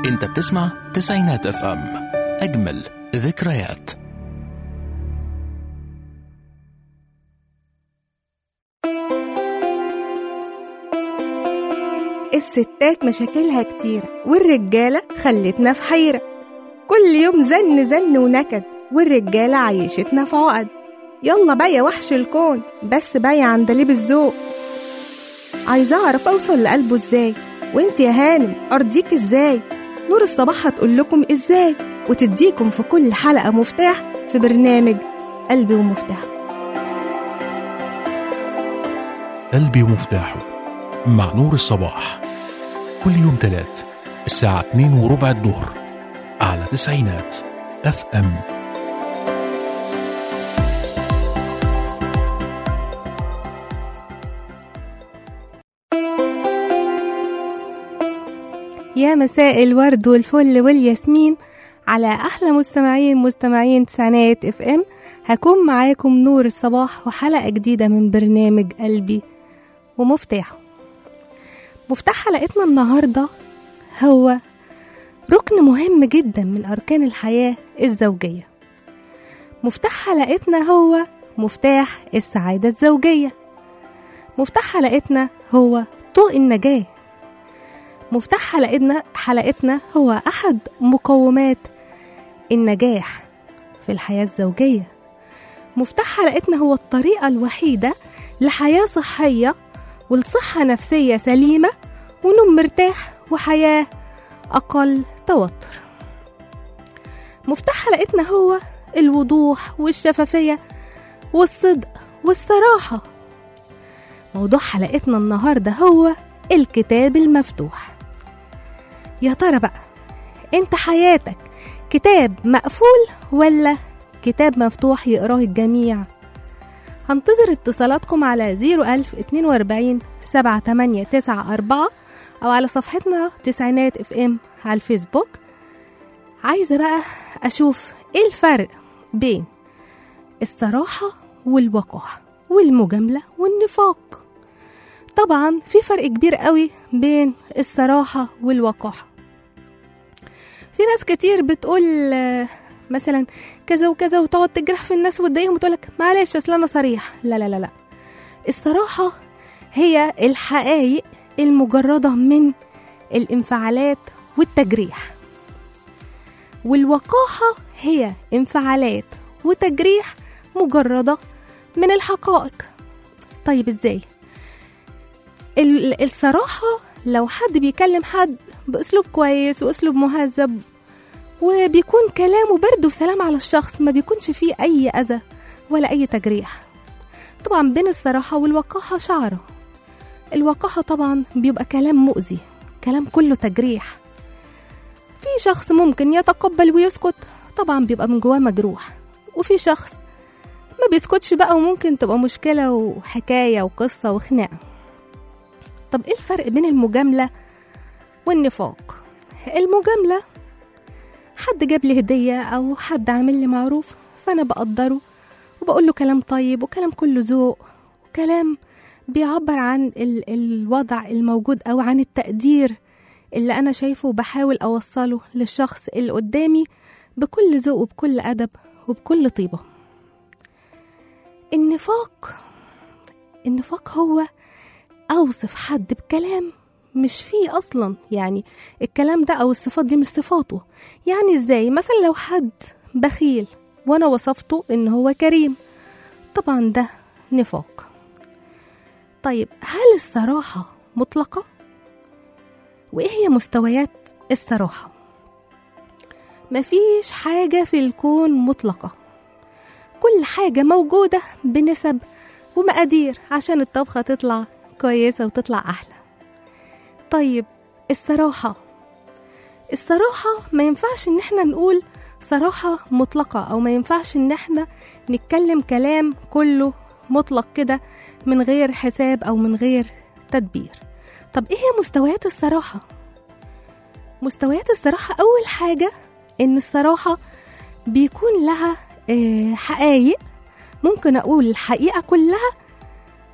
انت بتسمع تسعينات اف ام اجمل ذكريات الستات مشاكلها كتير والرجالة خلتنا في حيرة كل يوم زن زن ونكد والرجالة عيشتنا في عقد يلا بقى يا وحش الكون بس بقى يا عندليب الذوق عايزة أعرف أوصل لقلبه إزاي وإنت يا هانم أرضيك إزاي نور الصباح هتقول لكم إزاي وتديكم في كل حلقة مفتاح في برنامج قلبي ومفتاحه قلبي ومفتاحه مع نور الصباح كل يوم تلات الساعة 2 وربع الظهر على تسعينات اف ام يا مساء الورد والفل والياسمين على احلى مستمعين مستمعين تسعينات اف ام هكون معاكم نور الصباح وحلقه جديده من برنامج قلبي ومفتاحه مفتاح حلقتنا النهارده هو ركن مهم جدا من اركان الحياه الزوجيه مفتاح حلقتنا هو مفتاح السعاده الزوجيه مفتاح حلقتنا هو طوق النجاه مفتاح حلقتنا حلقتنا هو أحد مقومات النجاح في الحياة الزوجية مفتاح حلقتنا هو الطريقة الوحيدة لحياة صحية ولصحة نفسية سليمة ونوم مرتاح وحياة أقل توتر مفتاح حلقتنا هو الوضوح والشفافية والصدق والصراحة موضوع حلقتنا النهاردة هو الكتاب المفتوح يا ترى بقى انت حياتك كتاب مقفول ولا كتاب مفتوح يقراه الجميع هنتظر اتصالاتكم على 01042 7894 أو على صفحتنا تسعينات اف ام على الفيسبوك عايزة بقى أشوف ايه الفرق بين الصراحة والوقاحة والمجاملة والنفاق طبعا في فرق كبير قوي بين الصراحة والوقاحة في ناس كتير بتقول آه، مثلا كذا وكذا وتقعد تجرح في الناس وتضايقهم وتقولك معلش اصل انا صريح لا لا لا لا الصراحة هي الحقائق المجردة من الانفعالات والتجريح والوقاحة هي انفعالات وتجريح مجردة من الحقائق طيب ازاي ال- الصراحة لو حد بيكلم حد بأسلوب كويس وأسلوب مهذب وبيكون كلامه برد وسلام على الشخص ما بيكونش فيه أي أذى ولا أي تجريح طبعا بين الصراحة والوقاحة شعرة الوقاحة طبعا بيبقى كلام مؤذي كلام كله تجريح في شخص ممكن يتقبل ويسكت طبعا بيبقى من جواه مجروح وفي شخص ما بيسكتش بقى وممكن تبقى مشكلة وحكاية وقصة وخناقة طب ايه الفرق بين المجاملة والنفاق المجاملة حد جاب لي هدية أو حد عامل لي معروف فأنا بقدره وبقول له كلام طيب وكلام كله ذوق وكلام بيعبر عن ال- الوضع الموجود أو عن التقدير اللي أنا شايفه وبحاول أوصله للشخص اللي قدامي بكل ذوق وبكل أدب وبكل طيبة النفاق النفاق هو أوصف حد بكلام مش فيه أصلا يعني الكلام ده أو الصفات دي مش صفاته يعني إزاي مثلا لو حد بخيل وأنا وصفته إن هو كريم طبعا ده نفاق طيب هل الصراحة مطلقة؟ وإيه هي مستويات الصراحة؟ مفيش حاجة في الكون مطلقة كل حاجة موجودة بنسب ومقادير عشان الطبخة تطلع كويسة وتطلع أحلى طيب الصراحة الصراحة ما ينفعش إن احنا نقول صراحة مطلقة أو ما ينفعش إن احنا نتكلم كلام كله مطلق كده من غير حساب أو من غير تدبير طب إيه هي مستويات الصراحة؟ مستويات الصراحة أول حاجة إن الصراحة بيكون لها آه، حقايق ممكن أقول الحقيقة كلها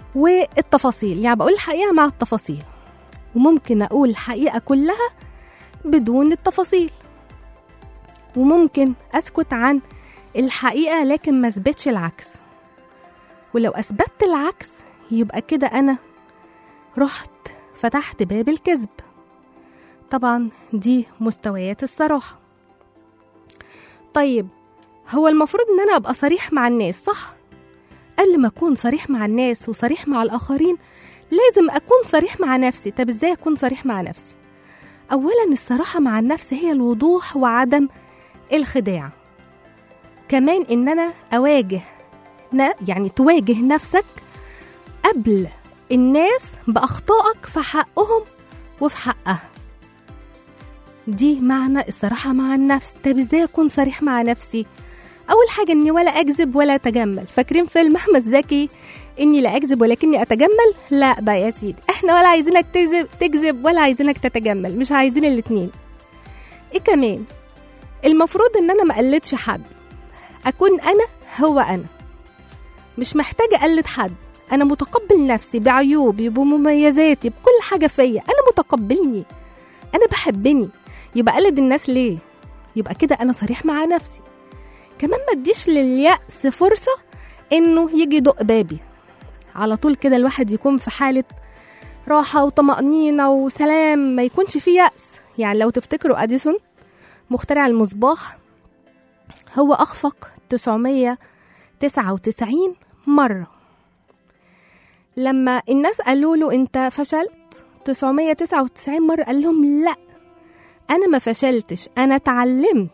والتفاصيل يعني بقول الحقيقة مع التفاصيل وممكن أقول الحقيقة كلها بدون التفاصيل وممكن أسكت عن الحقيقة لكن ما أثبتش العكس ولو أثبتت العكس يبقى كده أنا رحت فتحت باب الكذب طبعا دي مستويات الصراحة طيب هو المفروض ان انا ابقى صريح مع الناس صح قبل ما اكون صريح مع الناس وصريح مع الاخرين لازم اكون صريح مع نفسي طب ازاي اكون صريح مع نفسي اولا الصراحة مع النفس هي الوضوح وعدم الخداع كمان ان انا اواجه ن- يعني تواجه نفسك قبل الناس باخطائك في حقهم وفي حقها دي معنى الصراحة مع النفس طب ازاي اكون صريح مع نفسي اول حاجة اني ولا اكذب ولا اتجمل فاكرين فيلم احمد زكي اني لا اكذب ولكني اتجمل لا بقى يا سيدي احنا ولا عايزينك تكذب تكذب ولا عايزينك تتجمل مش عايزين الاتنين ايه كمان المفروض ان انا ما اقلدش حد اكون انا هو انا مش محتاجة اقلد حد انا متقبل نفسي بعيوبي بمميزاتي بكل حاجة فيا انا متقبلني انا بحبني يبقى اقلد الناس ليه يبقى كده انا صريح مع نفسي كمان ما اديش لليأس فرصة انه يجي يدق بابي على طول كده الواحد يكون في حالة راحة وطمأنينة وسلام ما يكونش فيه يأس يعني لو تفتكروا أديسون مخترع المصباح هو أخفق 999 مرة لما الناس قالوا له أنت فشلت 999 مرة قال لهم لأ أنا ما فشلتش أنا اتعلمت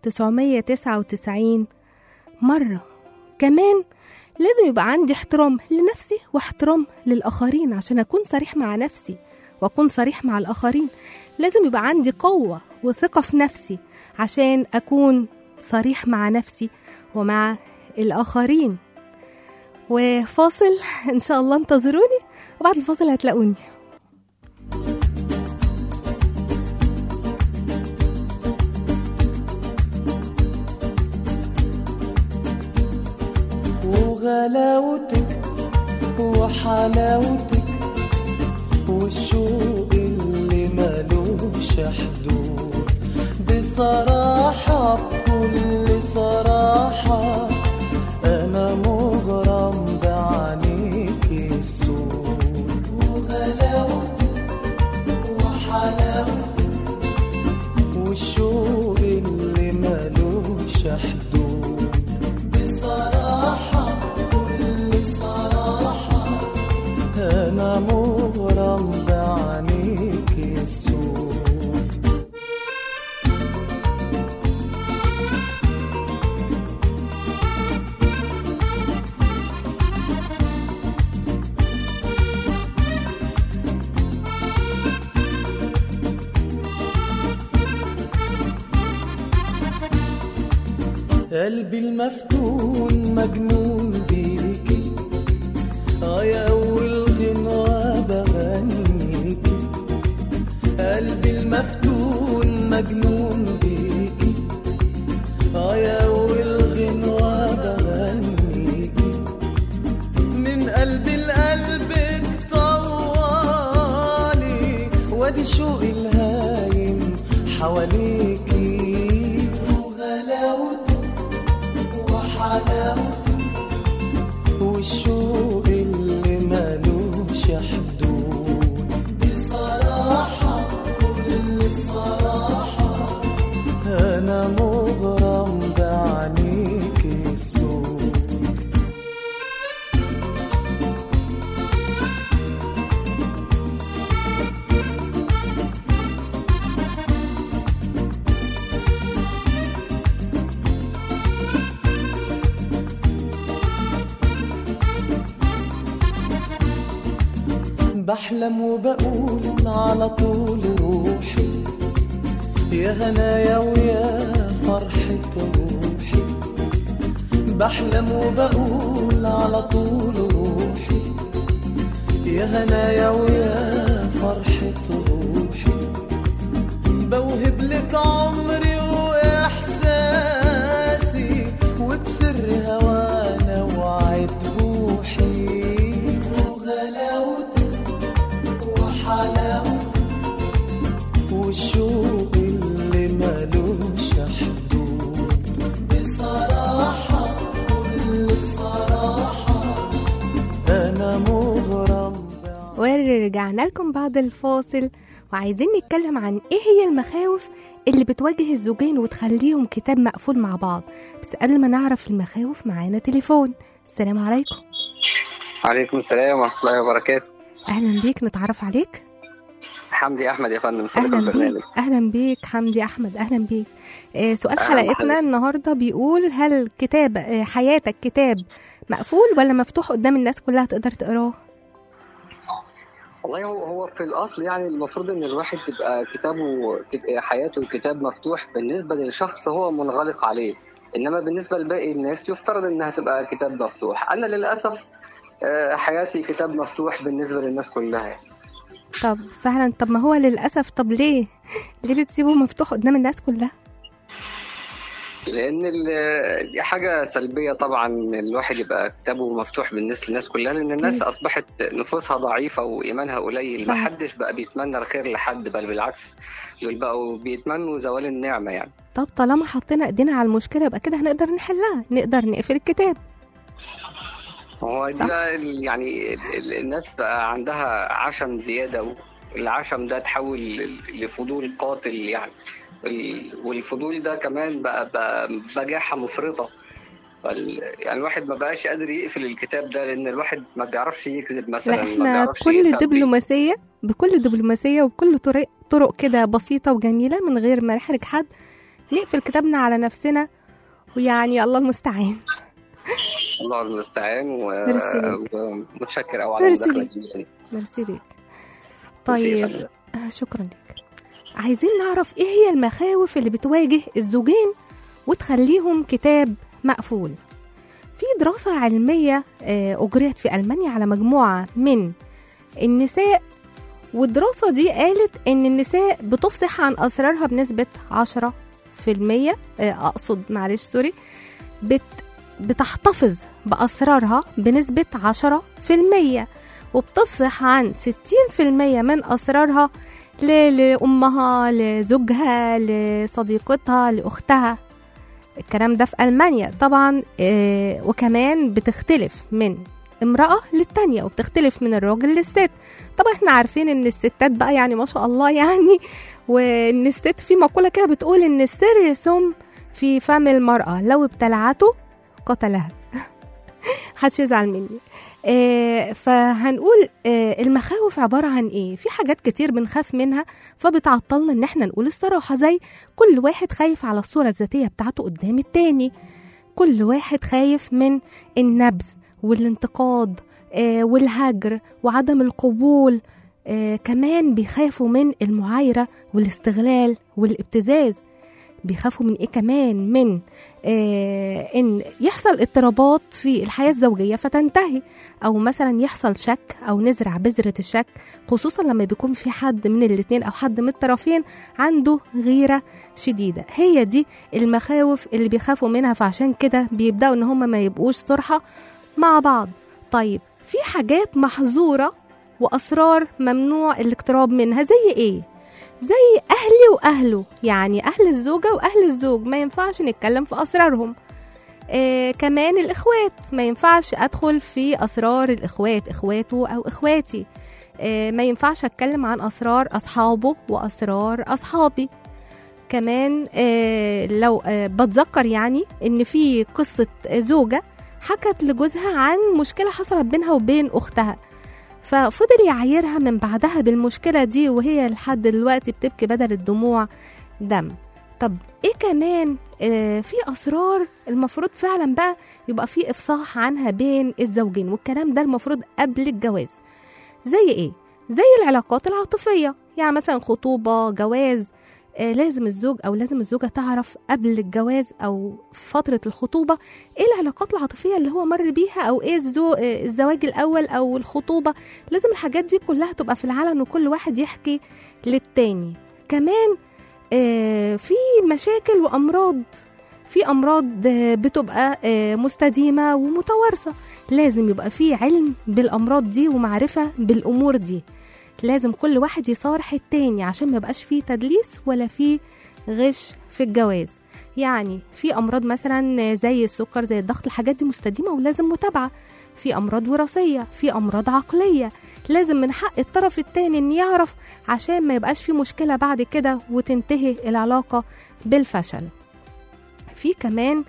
999 مرة كمان لازم يبقى عندي احترام لنفسي واحترام للآخرين عشان أكون صريح مع نفسي وأكون صريح مع الآخرين لازم يبقى عندي قوة وثقة في نفسي عشان أكون صريح مع نفسي ومع الآخرين وفاصل إن شاء الله انتظروني وبعد الفاصل هتلاقوني وغلاوتك وحلاوتك والشوق اللي ملوش حدود بصراحة بكل صراحة أنا مغرم بعينيك السود وغلاوتك وحلاوتك والشوق اللي ملوش حدود بصراحة بكل صراحة أنا مغرم بعينيك السود قلبي المفتون مجنون بيكي اه يا اول غنوة بغنيكي قلبي المفتون مجنون بيكي اه يا اول غنوة بغنيكي من قلبي لقلبك طوالي وادي شوقي الهايم حواليكي وغلاوتك وحلاوتك والشوق اللي ملوش حدود بصراحة كل صراحة أنا مغرم بعينيك السود بحلم وبقول على طول روحي يا هنايا ويا فرحة روحي بحلم وبقول على طول روحي يا هنايا ويا فرحة روحي بوهب لك عمري وإحساسي وبسر هوانا وعد روحي وغلاوتك وحلاوتك والشوق اللي ملوش حدود بصراحة كل صراحة أنا مغرم بعينيك ورجعنا لكم بعد الفاصل وعايزين نتكلم عن ايه هي المخاوف اللي بتواجه الزوجين وتخليهم كتاب مقفول مع بعض بس قبل ما نعرف المخاوف معانا تليفون السلام عليكم عليكم السلام ورحمة الله وبركاته اهلا بيك نتعرف عليك حمدي أحمد يا فندم صديق اهلا البرنامج بيك اهلا بيك حمدي احمد اهلا بيك آه سؤال أهلا حلقتنا بحضرتك. النهارده بيقول هل كتاب آه حياتك كتاب مقفول ولا مفتوح قدام الناس كلها تقدر تقراه والله هو هو في الأصل يعني المفروض إن الواحد تبقى كتابه كت- حياته كتاب مفتوح بالنسبة للشخص هو منغلق عليه إنما بالنسبة لباقي الناس يفترض إنها تبقى كتاب مفتوح أنا للأسف آه، حياتي كتاب مفتوح بالنسبة للناس كلها يعني. طب فعلا طب ما هو للاسف طب ليه ليه بتسيبه مفتوح قدام الناس كلها لأن ال- دي حاجة سلبية طبعا الواحد يبقى كتابه مفتوح بالنسبة للناس كلها لأن الناس أكيد. أصبحت نفوسها ضعيفة وإيمانها قليل صح. محدش بقى بيتمنى الخير لحد بل بالعكس دول بقوا بيتمنوا زوال النعمة يعني طب طالما حطينا ايدينا على المشكله يبقى كده هنقدر نحلها نقدر نقفل الكتاب هو صح. ده ال- يعني ال- ال- الناس بقى عندها عشم زيادة والعشم ده تحول ل- لفضول قاتل يعني ال- والفضول ده كمان بقى, بقى بجاحة مفرطة فال يعني الواحد ما بقاش قادر يقفل الكتاب ده لأن الواحد ما بيعرفش يكذب مثلا لا ما احنا بيعرفش بكل يخبي. دبلوماسيه بكل دبلوماسيه وبكل طرق طرق كده بسيطه وجميله من غير ما نحرج حد نقفل كتابنا على نفسنا ويعني الله المستعان الله المستعان و- ميرسي ليك. ومتشكر قوي على ميرسي المداخلة ليك. الجميلة دي ميرسي ليك ميرسي يا طيب فندم. آه، شكرا لك عايزين نعرف ايه هي المخاوف اللي بتواجه الزوجين وتخليهم كتاب مقفول في دراسة علمية آه، أجريت في ألمانيا على مجموعة من النساء والدراسة دي قالت إن النساء بتفصح عن أسرارها بنسبة 10% آه، أقصد معلش سوري بت بتحتفظ بأسرارها بنسبة 10% وبتفصح عن 60% من أسرارها ل- لأمها لزوجها لصديقتها لأختها الكلام ده في ألمانيا طبعا آه، وكمان بتختلف من امرأة للتانية وبتختلف من الراجل للست طبعا احنا عارفين ان الستات بقى يعني ما شاء الله يعني وان الست في مقولة كده بتقول ان السر سم في فم المرأة لو ابتلعته قتلها محدش يزعل مني آه فهنقول آه المخاوف عبارة عن ايه في حاجات كتير بنخاف منها فبتعطلنا ان احنا نقول الصراحة زي كل واحد خايف على الصورة الذاتية بتاعته قدام التاني كل واحد خايف من النبذ والانتقاد آه والهجر وعدم القبول آه كمان بيخافوا من المعايرة والاستغلال والابتزاز بيخافوا من ايه كمان من آه ان يحصل اضطرابات في الحياه الزوجيه فتنتهي او مثلا يحصل شك او نزرع بذره الشك خصوصا لما بيكون في حد من الاتنين او حد من الطرفين عنده غيره شديده هي دي المخاوف اللي بيخافوا منها فعشان كده بيبداوا ان هم ما يبقوش صرحه مع بعض طيب في حاجات محظوره واسرار ممنوع الاقتراب منها زي ايه زي اهلي واهله يعني اهل الزوجه واهل الزوج ما ينفعش نتكلم في اسرارهم آه كمان الاخوات ما ينفعش ادخل في اسرار الاخوات اخواته او اخواتي آه ما ينفعش اتكلم عن اسرار اصحابه واسرار اصحابي كمان آه لو آه بتذكر يعني ان في قصه زوجه حكت لجوزها عن مشكله حصلت بينها وبين اختها ففضل يعايرها من بعدها بالمشكلة دي وهي لحد دلوقتي بتبكي بدل الدموع دم طب ايه كمان آه في اسرار المفروض فعلا بقى يبقى في افصاح عنها بين الزوجين والكلام ده المفروض قبل الجواز زي ايه زي العلاقات العاطفية يعني مثلا خطوبة جواز آه لازم الزوج او لازم الزوجه تعرف قبل الجواز او في فتره الخطوبه ايه العلاقات العاطفيه اللي هو مر بيها او ايه الزو... آه الزواج الاول او الخطوبه لازم الحاجات دي كلها تبقى في العلن وكل واحد يحكي للتاني كمان آه في مشاكل وامراض في امراض آه بتبقى آه مستديمه ومتوارثه لازم يبقى في علم بالامراض دي ومعرفه بالامور دي لازم كل واحد يصارح التاني عشان ما يبقاش فيه تدليس ولا فيه غش في الجواز يعني في امراض مثلا زي السكر زي الضغط الحاجات دي مستديمه ولازم متابعه في امراض وراثيه في امراض عقليه لازم من حق الطرف التاني ان يعرف عشان ما يبقاش في مشكله بعد كده وتنتهي العلاقه بالفشل في كمان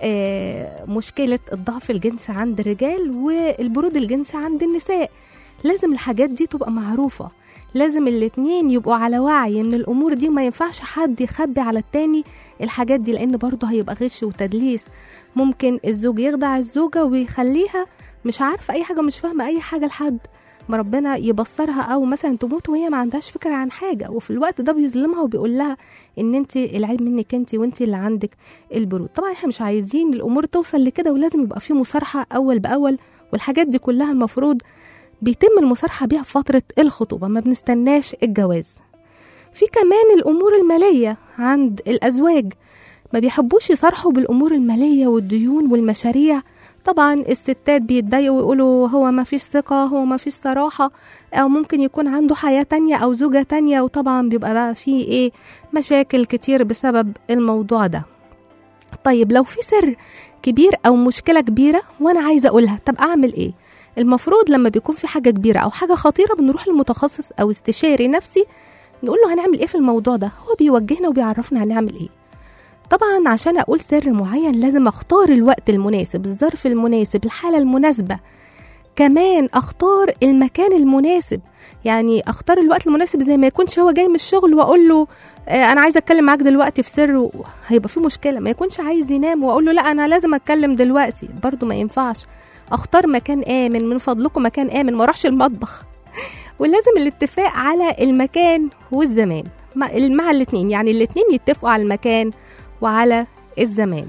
آه، مشكله الضعف الجنسي عند الرجال والبرود الجنسي عند النساء لازم الحاجات دي تبقى معروفه لازم الاتنين يبقوا على وعي من الامور دي ما ينفعش حد يخبي على التاني الحاجات دي لان برضه هيبقى غش وتدليس ممكن الزوج يخدع الزوجه ويخليها مش عارفه اي حاجه مش فاهمه اي حاجه لحد ما ربنا يبصرها او مثلا تموت وهي ما عندهاش فكره عن حاجه وفي الوقت ده بيظلمها وبيقول لها ان انت العيب منك انت وانت اللي عندك البرود طبعا احنا مش عايزين الامور توصل لكده ولازم يبقى في مصارحه اول باول والحاجات دي كلها المفروض بيتم المصارحه بيها في فتره الخطوبه ما بنستناش الجواز في كمان الامور الماليه عند الازواج ما بيحبوش يصارحوا بالامور الماليه والديون والمشاريع طبعا الستات بيتضايقوا ويقولوا هو ما فيش ثقة هو ما فيش صراحة أو ممكن يكون عنده حياة تانية أو زوجة تانية وطبعا بيبقى بقى فيه إيه مشاكل كتير بسبب الموضوع ده طيب لو في سر كبير أو مشكلة كبيرة وأنا عايزة أقولها طب أعمل إيه المفروض لما بيكون في حاجة كبيرة أو حاجة خطيرة بنروح لمتخصص أو استشاري نفسي نقول له هنعمل إيه في الموضوع ده هو بيوجهنا وبيعرفنا هنعمل إيه طبعا عشان اقول سر معين لازم اختار الوقت المناسب الظرف المناسب الحاله المناسبه كمان اختار المكان المناسب يعني اختار الوقت المناسب زي ما يكونش هو جاي من الشغل واقول له آه، انا عايزه اتكلم معاك دلوقتي في سر و- هيبقى في مشكله ما يكونش عايز ينام واقول له لا انا لازم اتكلم دلوقتي برضو ما ينفعش اختار مكان امن من فضلكم مكان امن ما اروحش المطبخ ولازم الاتفاق على المكان والزمان مع مع الاتنين يعني الاتنين يتفقوا على المكان وعلى الزمان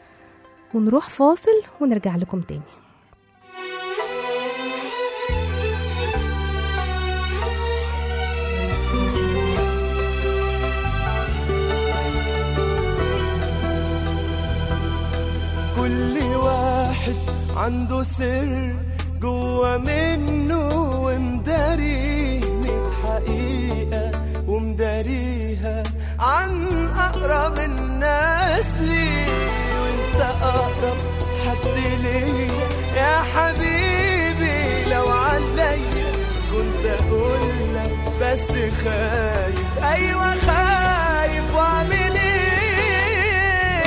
ونروح فاصل ونرجع لكم تاني كل واحد عنده سر جوا منه ومداريه ميت حقيقة ومداريها عن أقرب الناس ليه وانت أقرب حد ليا يا حبيبي لو عليا كنت أقول لك بس خايف أيوة خايف وأعمل إيه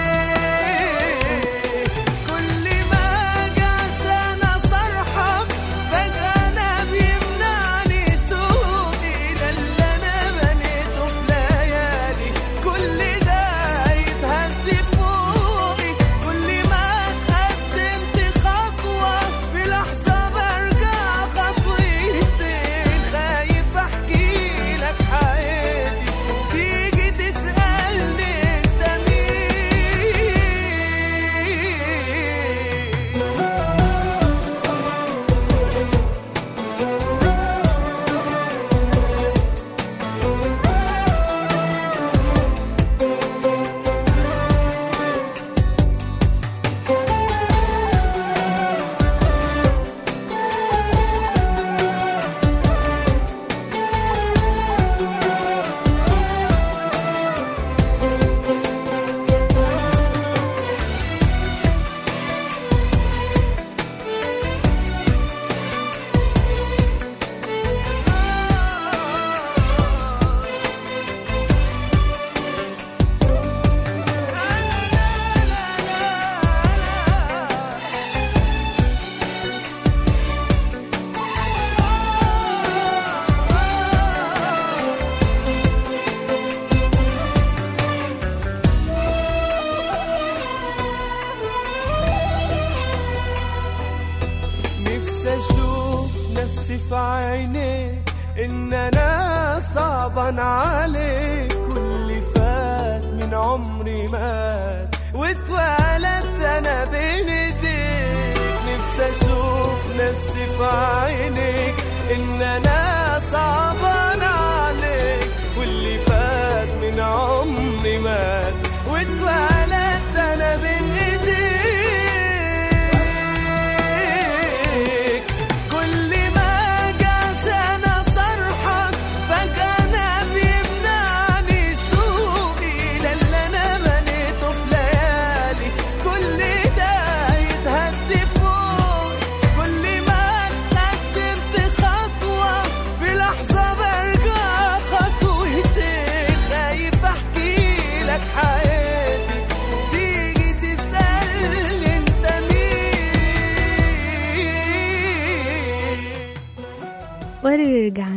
كل ما أجي عشان أصرحك فجأة أنا بيمنعني سوقي ده اللي أنا بنيته في ليالي كل ده يتهز فوقي كل ما اتقدمت خطوة بلحظة برجع خطوتين خايف أحكي لك حياتي تيجي تسألني أنت مين نفسي اشوف نفسي في عينيك ان انا صعبا عليك كل فات من عمري مات واتولدت انا بين ايديك نفسي اشوف نفسي في عينيك ان انا صعبان عليك واللي فات من عمري مات واتولدت انا بين ايديك كل ما اجي عشان اصرحك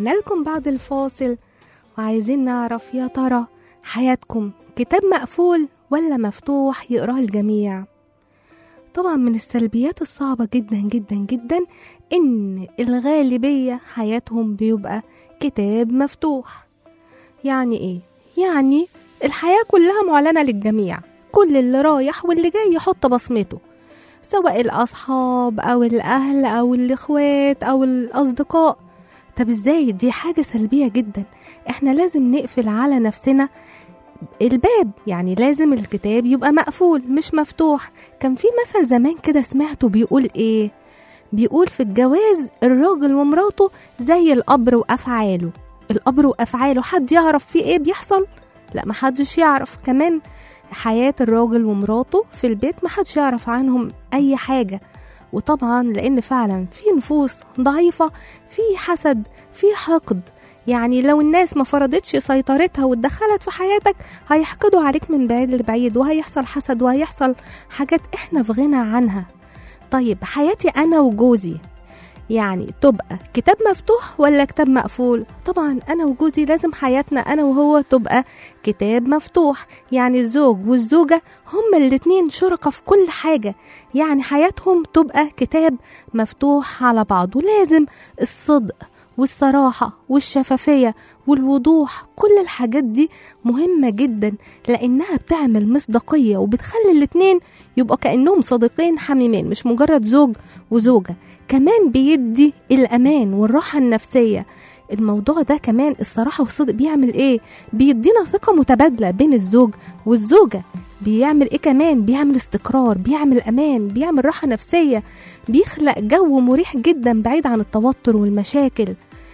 ورجعنا لكم بعد الفاصل وعايزين نعرف يا ترى حياتكم كتاب مقفول ولا مفتوح يقراه الجميع طبعا من السلبيات الصعبة جدا جدا جدا إن الغالبية حياتهم بيبقى كتاب مفتوح يعني إيه؟ يعني الحياة كلها معلنة للجميع كل اللي رايح واللي جاي يحط بصمته سواء الأصحاب أو الأهل أو الإخوات أو الأصدقاء طب إزاي دي حاجة سلبية جدا إحنا لازم نقفل على نفسنا الباب يعني لازم الكتاب يبقى مقفول مش مفتوح كان في مثل زمان كده سمعته بيقول ايه بيقول في الجواز الراجل ومراته زي القبر وافعاله القبر وافعاله حد يعرف فيه ايه بيحصل لا محدش يعرف كمان حياة الراجل ومراته في البيت محدش يعرف عنهم اي حاجة وطبعا لان فعلا في نفوس ضعيفة في حسد في حقد يعني لو الناس ما فرضتش سيطرتها واتدخلت في حياتك هيحقدوا عليك من بعيد لبعيد وهيحصل حسد وهيحصل حاجات احنا في غنى عنها طيب حياتي انا وجوزي يعني تبقى كتاب مفتوح ولا كتاب مقفول طبعا انا وجوزي لازم حياتنا انا وهو تبقى كتاب مفتوح يعني الزوج والزوجة هما الاتنين شركة في كل حاجة يعني حياتهم تبقى كتاب مفتوح على بعض ولازم الصدق والصراحة والشفافية والوضوح كل الحاجات دي مهمة جدا لأنها بتعمل مصداقية وبتخلي الاتنين يبقوا كأنهم صديقين حميمين مش مجرد زوج وزوجة كمان بيدي الأمان والراحة النفسية الموضوع ده كمان الصراحة والصدق بيعمل ايه بيدينا ثقة متبادلة بين الزوج والزوجة بيعمل ايه كمان بيعمل استقرار بيعمل امان بيعمل راحة نفسية بيخلق جو مريح جدا بعيد عن التوتر والمشاكل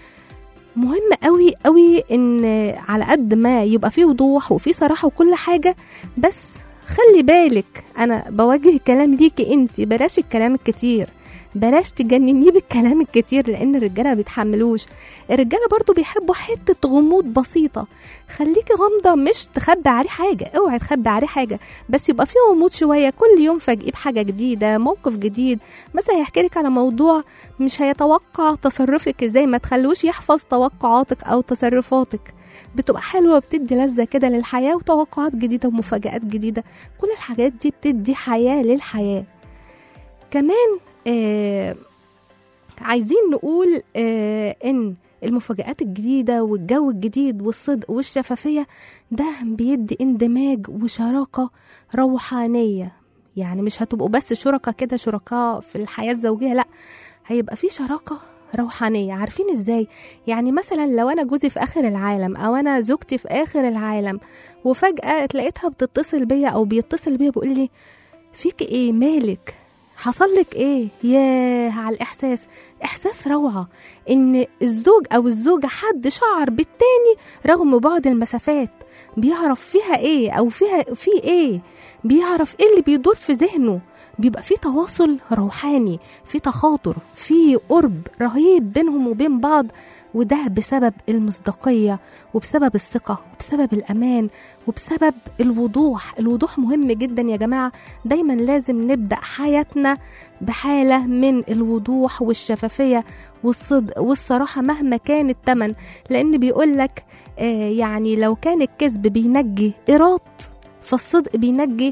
مهم قوي قوي ان على قد ما يبقى فيه وضوح وفيه صراحة وكل حاجة بس خلي بالك انا بوجه الكلام ليكي انت بلاش الكلام الكتير بلاش تجننيه بالكلام الكتير لان الرجاله ما بيتحملوش الرجاله برضو بيحبوا حته غموض بسيطه خليكي غامضه مش تخبي عليه حاجه اوعي تخبي عليه حاجه بس يبقى فيه غموض شويه كل يوم فاجئيه بحاجه جديده موقف جديد مثلا هيحكي لك على موضوع مش هيتوقع تصرفك ازاي ما تخلوش يحفظ توقعاتك او تصرفاتك بتبقى حلوة وبتدي لذة كده للحياة وتوقعات جديدة ومفاجآت جديدة كل الحاجات دي بتدي حياة للحياة كمان آه عايزين نقول آه ان المفاجآت الجديدة والجو الجديد والصدق والشفافية ده بيدي اندماج وشراكة روحانية يعني مش هتبقوا بس شركاء كده شركاء في الحياة الزوجية لا هيبقى في شراكة روحانية عارفين ازاي يعني مثلا لو انا جوزي في اخر العالم او انا زوجتي في اخر العالم وفجأة تلاقيتها بتتصل بيا او بيتصل بيا بيقول لي فيك ايه مالك حصل لك ايه ياه على الاحساس احساس روعه ان الزوج او الزوجه حد شعر بالتاني رغم بعد المسافات بيعرف فيها ايه او فيها في ايه بيعرف ايه اللي بيدور في ذهنه بيبقى في تواصل روحاني في تخاطر في قرب رهيب بينهم وبين بعض وده بسبب المصداقية وبسبب الثقة وبسبب الأمان وبسبب الوضوح الوضوح مهم جدا يا جماعة دايما لازم نبدأ حياتنا بحالة من الوضوح والشفافية والصدق والصراحة مهما كان التمن لأن بيقولك آه يعني لو كان الكذب بينجي إيراد فالصدق بينجي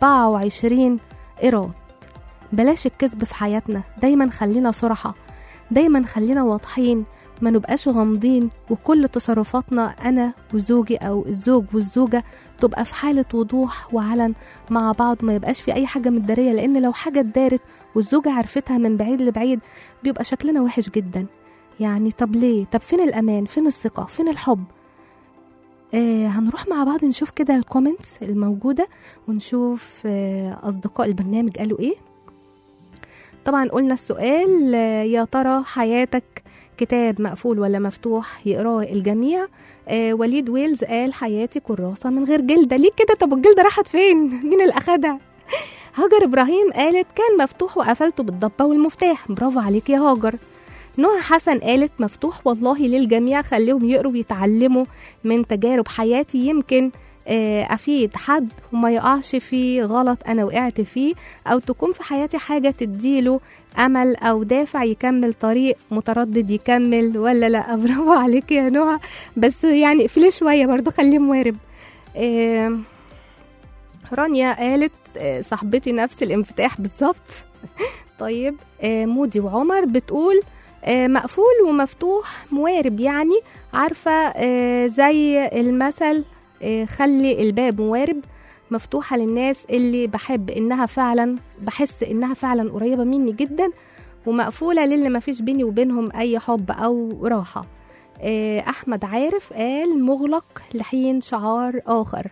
24 إيراد بلاش الكذب في حياتنا دايما خلينا صراحة دايما خلينا واضحين ما نبقاش غامضين وكل تصرفاتنا انا وزوجي او الزوج والزوجه تبقى في حاله وضوح وعلن مع بعض ما يبقاش في اي حاجه متداريه لان لو حاجه اتدارت والزوجه عرفتها من بعيد لبعيد بيبقى شكلنا وحش جدا يعني طب ليه طب فين الامان فين الثقه فين الحب آه هنروح مع بعض نشوف كده الكومنتس الموجوده ونشوف آه اصدقاء البرنامج قالوا ايه طبعا قلنا السؤال آه يا ترى حياتك كتاب مقفول ولا مفتوح يقراه الجميع آه وليد ويلز قال حياتي كراسة من غير جلدة ليه كده طب الجلدة راحت فين مين اللي أخدها هاجر إبراهيم قالت كان مفتوح وقفلته بالضبة والمفتاح برافو عليك يا هاجر نهى حسن قالت مفتوح والله للجميع خليهم يقروا ويتعلموا من تجارب حياتي يمكن آه، افيد حد وما يقعش في غلط انا وقعت فيه او تكون في حياتي حاجه تديله امل او دافع يكمل طريق متردد يكمل ولا لا برافو عليك يا نوع بس يعني اقفلي شويه برضو خليه موارب آه، رانيا قالت آه، صاحبتي نفس الانفتاح بالظبط طيب آه، مودي وعمر بتقول آه، مقفول ومفتوح موارب يعني عارفة آه، زي المثل آه، خلي الباب موارب مفتوحة للناس اللي بحب إنها فعلا بحس إنها فعلا قريبة مني جدا ومقفولة للي مفيش بيني وبينهم أي حب أو راحة آه، أحمد عارف قال مغلق لحين شعار آخر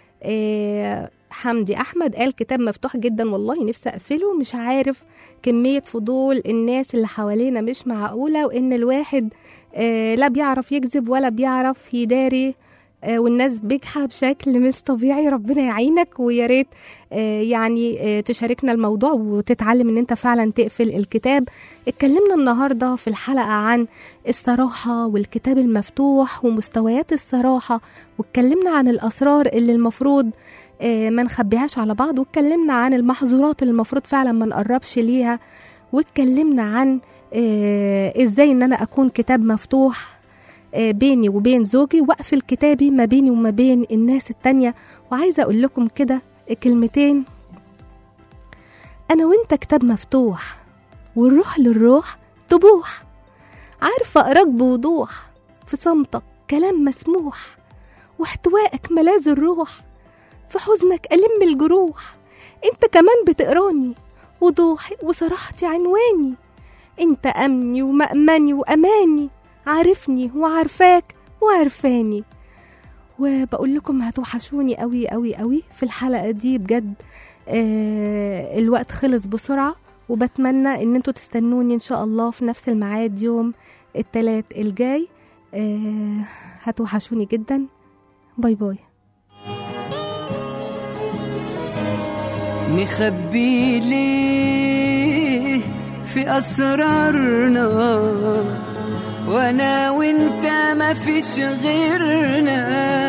آه، حمدي أحمد قال كتاب مفتوح جدا والله نفسي أقفله مش عارف كمية فضول الناس اللي حوالينا مش معقولة وإن الواحد آه، لا بيعرف يكذب ولا بيعرف يداري آه، والناس بجحة بشكل مش طبيعي ربنا يعينك ويا ريت آه، يعني آه، تشاركنا الموضوع وتتعلم ان انت فعلا تقفل الكتاب اتكلمنا النهارده في الحلقة عن الصراحة والكتاب المفتوح ومستويات الصراحة واتكلمنا عن الأسرار اللي المفروض آه، ما نخبيهاش على بعض واتكلمنا عن المحظورات اللي المفروض فعلا ما نقربش ليها واتكلمنا عن آه، ازاي ان انا اكون كتاب مفتوح آه، بيني وبين زوجي واقفل كتابي ما بيني وما بين الناس التانية وعايزة اقول لكم كده كلمتين انا وانت كتاب مفتوح والروح للروح تبوح عارفة اقراك بوضوح في صمتك كلام مسموح واحتوائك ملاذ الروح في حزنك ألم الجروح انت كمان بتقراني وضوحي وصراحتي عنواني انت أمني ومأمني وأماني عارفني وعارفاك وعارفاني وبقول لكم هتوحشوني قوي قوي قوي في الحلقة دي بجد آه الوقت خلص بسرعة وبتمنى ان انتوا تستنوني ان شاء الله في نفس الميعاد يوم التلات الجاي آه هتوحشوني جدا باي باي نخبي ليه في أسرارنا وأنا وأنت ما فيش غيرنا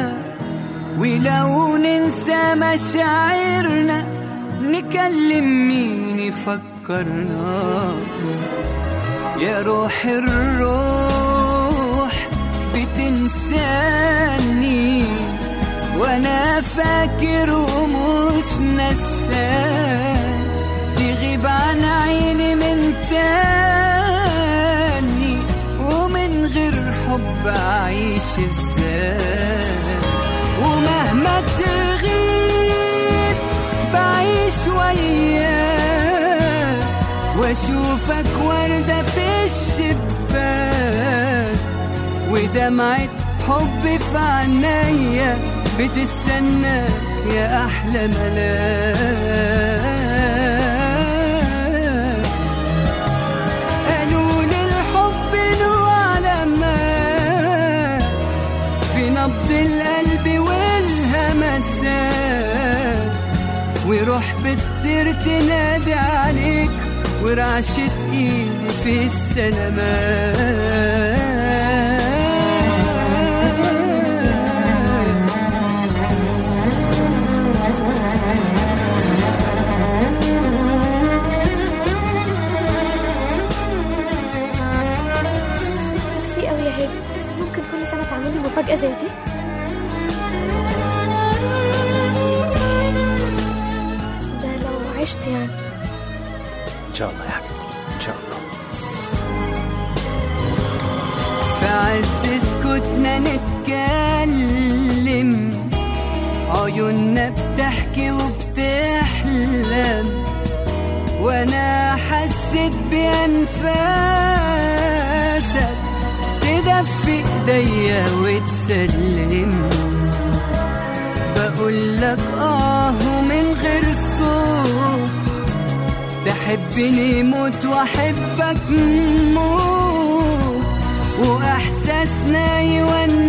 ولو ننسى مشاعرنا نكلم مين يفكرنا يا روح الروح بتنساني وانا فاكر ومش نسان تغيب عن عيني من تاني ومن غير حب اعيش ازاي ومهما تغيب بعيش وياك واشوفك وردة في الشباك ودمعة حب في عينيا بتستناك يا احلى ملاك قالوا لي الحب له علامات في نبض القلب والهمسات وروح بتطير تنادي عليك ورعشة ايدي في السلامات ميرسي قوي يا هادي ممكن كل سنة تعملي مفاجأة زي دي ده لو عشت يعني ان شاء الله يا حبيبتي ان شاء الله في عز سكوتنا نتكلم عيوننا بتحكي وبتحلم وانا حسيت بانفاسك تدفي ايديا وتسلم بقول لك اه ومن غير صوت تحبني موت واحبك موت واحساسنا يونسنا